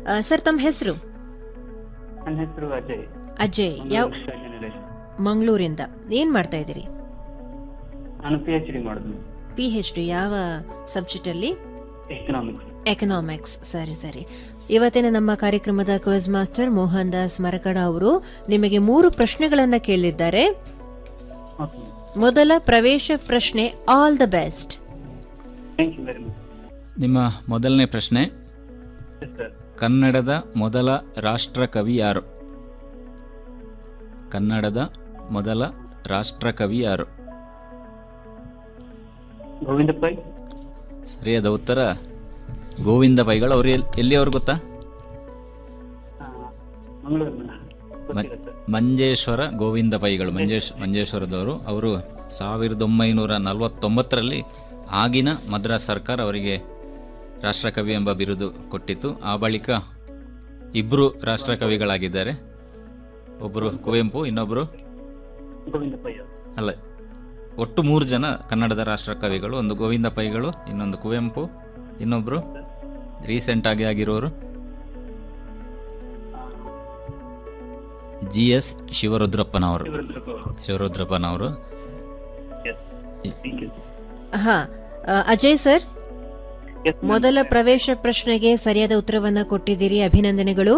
sir ತಮ್ಮ ಹೆಸರು ನನ್ನ ಹೆಸರು ಅಜಯ್ ಅಜಯ್ ಯಾವ ವಿಶ್ವವಿದ್ಯಾನಿಲಯ ಮಂಗಳೂರಿಂದ ಏನ್ ಮಾಡ್ತಾ ಇದ್ದೀರಿ ನಾನು ಪಿ ಎಚ್ ಡಿ ಮಾಡುದು ಪಿ ಹೆಚ್ ಡಿ ಯಾವ ಸಬ್ಜೆಕ್ಟ್ ಅಲ್ಲಿ ಎಕನಾಮಿಕ್ಸ್ ಎಕನಾಮಿಕ್ಸ್ ಸರಿ ಸರಿ ಇವತ್ತಿನ ನಮ್ಮ ಕಾರ್ಯಕ್ರಮದ ಕ್ವಿಜ್ ಮಾಸ್ಟರ್ ಮೋಹನ್ ದಾಸ್ ಮರಕಡ ಅವರು ನಿಮಗೆ ಮೂರು ಪ್ರಶ್ನೆಗಳನ್ನ ಕೇಳಿದ್ದಾರೆ ಓಕೆ ಮೊದಲ ಪ್ರವೇಶ ಪ್ರಶ್ನೆ all the best thank you very much ನಿಮ್ಮ ಮೊದಲನೇ ಪ್ರಶ್ನೆ ಎಸ್ ಸರ್ ಕನ್ನಡದ ಮೊದಲ ರಾಷ್ಟ್ರಕವಿ ಯಾರು ಕನ್ನಡದ ಮೊದಲ ರಾಷ್ಟ್ರಕವಿ ಯಾರು ಗೋವಿಂದ ಪೈ ಸರಿಯಾದ ಉತ್ತರ ಗೋವಿಂದ ಪೈಗಳು ಅವರು ಎಲ್ ಎಲ್ಲಿಯವರು ಗೊತ್ತಾ ಮಂಗಳೂರು ಮ- ಮಂಜೇಶ್ವರ ಗೋವಿಂದ ಪೈಗಳು ಮಂಜೇಶ್ ಮಂಜೇಶ್ವರದವರು ಅವರು ಸಾವಿರದ ಒಂಬೈನೂರ ನಲವತ್ತೊಂಬತ್ತರಲ್ಲಿ ಆಗಿನ ಮದ್ರಾಸ್ ಸರ್ಕಾರ ಅವರಿಗೆ ರಾಷ್ಟ್ರಕವಿ ಎಂಬ ಬಿರುದು ಕೊಟ್ಟಿತ್ತು ಆ ಬಳಿಕ ಇಬ್ಬರು ರಾಷ್ಟ್ರಕವಿಗಳಾಗಿದ್ದಾರೆ ಒಬ್ಬರು ಕುವೆಂಪು ಇನ್ನೊಬ್ಬರು ಗೋವಿಂದ ಪೈ ಅವರು ಅಲ್ಲ ಒಟ್ಟು ಮೂರು ಜನ ಕನ್ನಡದ ರಾಷ್ಟ್ರಕವಿಗಳು ಒಂದು ಗೋವಿಂದ ಪೈಗಳು ಇನ್ನೊಂದು ಕುವೆಂಪು ಇನ್ನೊಬ್ಬರು ರೀಸೆಂಟಾಗಿ ಆಗಿರೋರು ಜಿ ಎಸ್ ಶಿವರುದ್ರಪ್ಪನವರು ಶಿವರುದ್ರಪ್ಪ ಅವರು ಶಿವರುದ್ರಪ್ಪನವರು ಎಸ್ ಥ್ಯಾಂಕ್ ಯು ಹಾ ಆ, ಅಜಯ್ ಸರ್ ಎಸ್ ಮೊದಲ ಪ್ರವೇಶ ಪ್ರಶ್ನೆಗೆ ಸರಿಯಾದ ಉತ್ತರವನ್ನ ಕೊಟ್ಟಿದ್ದೀರಿ ಅಭಿನಂದನೆಗಳು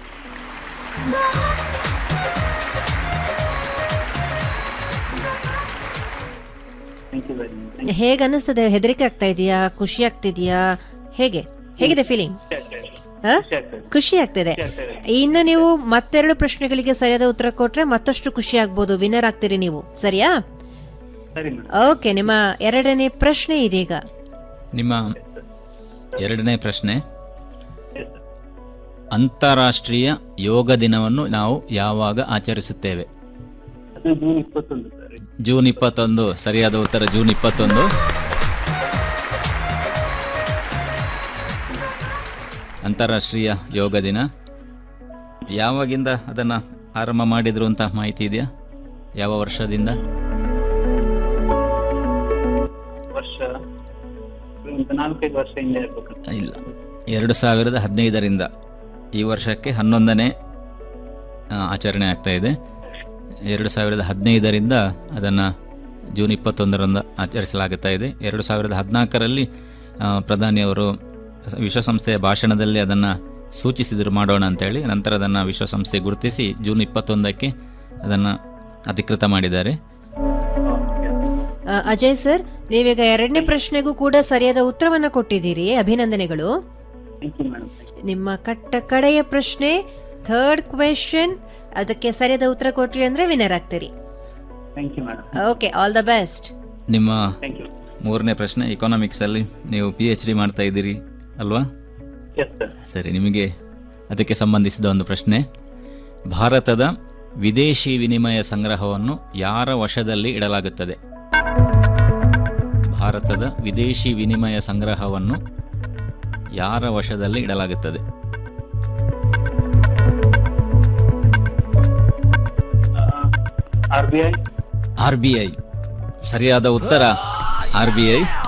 ಥ್ಯಾಂಕ್ ಯು ವೆರಿ ಮಚ್ ಹೇಗೆ ಅನಿಸ್ತದೆ ಹೆದರಿಕೆ ಆಗ್ತಾ ಇದೆಯಾ ಖುಷಿ ಆಗ್ತಿದ್ಯಾ ಹೇಗೆ ಹೇಗಿದೆ ಫೀಲಿಂಗ್ ಖುಷಿ ಆಗ್ತಿದೆ ಇನ್ನು ನೀವು ಮತ್ತೆರಡು ಪ್ರಶ್ನೆಗಳಿಗೆ ಸರಿಯಾದ ಉತ್ತರ ಕೊಟ್ರೆ ಮತ್ತಷ್ಟು ಖುಷಿ ಆಗ್ಬೋದು ವಿನ್ನರ್ ಆಗ್ತೀರಿ ನೀವು ಸರಿಯಾ ಸರಿ ಮೇಡಮ್ ಓಕೆ ನಿಮ್ಮ ಎರಡನೇ ಪ್ರಶ್ನೆ ಇದೀಗ ನಿಮ್ಮ ಎರಡನೇ ಪ್ರಶ್ನೆ ಎಸ್ ಸರ್ ಅಂತಾರಾಷ್ಟ್ರೀಯ ಯೋಗ ದಿನವನ್ನು ನಾವು ಯಾವಾಗ ಆಚರಿಸುತ್ತೇವೆ ಅದು ಜೂನ್ ಇಪ್ಪತ್ತೊಂದು ಸರ್ ಜೂನ್ ಇಪ್ಪತ್ತೊಂದು ಸರಿಯಾದ ಉತ್ತರ ಜೂನ್ ಇಪ್ಪತ್ತೊಂದು ಅಂತಾರಾಷ್ಟ್ರೀಯ ಯೋಗ ದಿನ ಯಾವಾಗಿಂದ ಅದನ್ನು ಆರಂಭ ಮಾಡಿದ್ರು ಅಂತ ಮಾಹಿತಿ ಇದೆಯಾ ಯಾವ ವರ್ಷದಿಂದ ವರ್ಷ ಒಂದು ನಾಲ್ಕೈದು ವರ್ಷ ಹಿಂದೆ ಇರ್ಬೇಕು ಇಲ್ಲ ಎರಡು ಸಾವಿರದ ಹದಿನೈದರಿಂದ ಈ ವರ್ಷಕ್ಕೆ ಹನ್ನೊಂದನೇ ಆ, ಆಚರಣೆ ಆಗ್ತಾ ಇದೆ ಎರಡು ಸಾವಿರದ ಹದಿನೈದರಿಂದ ಅದನ್ನು ಜೂನ್ ಇಪ್ಪತ್ತೊಂದರಂದು ಆಚರಿಸಲಾಗುತ್ತಾ ಇದೆ ಎರಡು ಸಾವಿರದ ಹದಿನಾಲ್ಕರಲ್ಲಿ ಆ, ಪ್ರಧಾನಿಯವರು ಸ- ವಿಶ್ವಸಂಸ್ಥೆಯ ಭಾಷಣದಲ್ಲಿ ಅದನ್ನು ಸೂಚಿಸಿದರು ಮಾಡೋಣ ಅಂತೇಳಿ ನಂತರ ಅದನ್ನು ವಿಶ್ವಸಂಸ್ಥೆ ಗುರುತಿಸಿ ಜೂನ್ ಇಪ್ಪತ್ತೊಂದಕ್ಕೆ ಅದನ್ನು ಅಧಿಕೃತ ಮಾಡಿದ್ದಾರೆ ಆ, ಅಜಯ್ ಸರ್ ನೀವೀಗ ಎರಡನೇ ಪ್ರಶ್ನೆಗೂ ಕೂಡ ಸರಿಯಾದ ಉತ್ತರವನ್ನ ಕೊಟ್ಟಿದ್ದೀರಿ ಅಭಿನಂದನೆಗಳು ಥ್ಯಾಂಕ್ ಯು ಮೇಡಮ್ ನಿಮ್ಮ ಕಟ್ಟ ಕಡೆಯ ಪ್ರಶ್ನೆ ಥರ್ಡ್ ಕ್ವೆಶನ್ ಅದಕ್ಕೆ ಸರಿಯಾದ ಉತ್ತರ ಕೊಟ್ರಿ ಅಂದ್ರೆ ವಿನ್ನರ್ ಆಗ್ತೀರಿ thank you madam okay all the best ನಿಮ್ಮ ಥ್ಯಾಂಕ್ ಯು ಮೂರನೇ ಪ್ರಶ್ನೆ ಎಕಾನಮಿಕ್ಸಲ್ಲಿ ನೀವು ಪಿ ಎಚ್ ಡಿ ಮಾಡ್ತಾ ಇದ್ದೀರಿ ಅಲ್ವಾ ಎಸ್ ಸರ್ ಸರಿ ನಿಮಗೆ ಅದಕ್ಕೆ ಸಂಬಂಧಿಸಿದ ಒಂದು ಪ್ರಶ್ನೆ ಭಾರತದ ವಿದೇಶಿ ವಿನಿಮಯ ಸಂಗ್ರಹವನ್ನು ಯಾರ ವಶದಲ್ಲಿ ಇಡಲಾಗುತ್ತದೆ ಭಾರತದ ವಿದೇಶಿ ವಿನಿಮಯ ಸಂಗ್ರಹವನ್ನು ಯಾರ ವಶದಲ್ಲಿ ಇಡಲಾಗುತ್ತದೆ R B I R B I ಸರಿಯಾದ ಉತ್ತರ ಆರ್ ಬಿ ಐ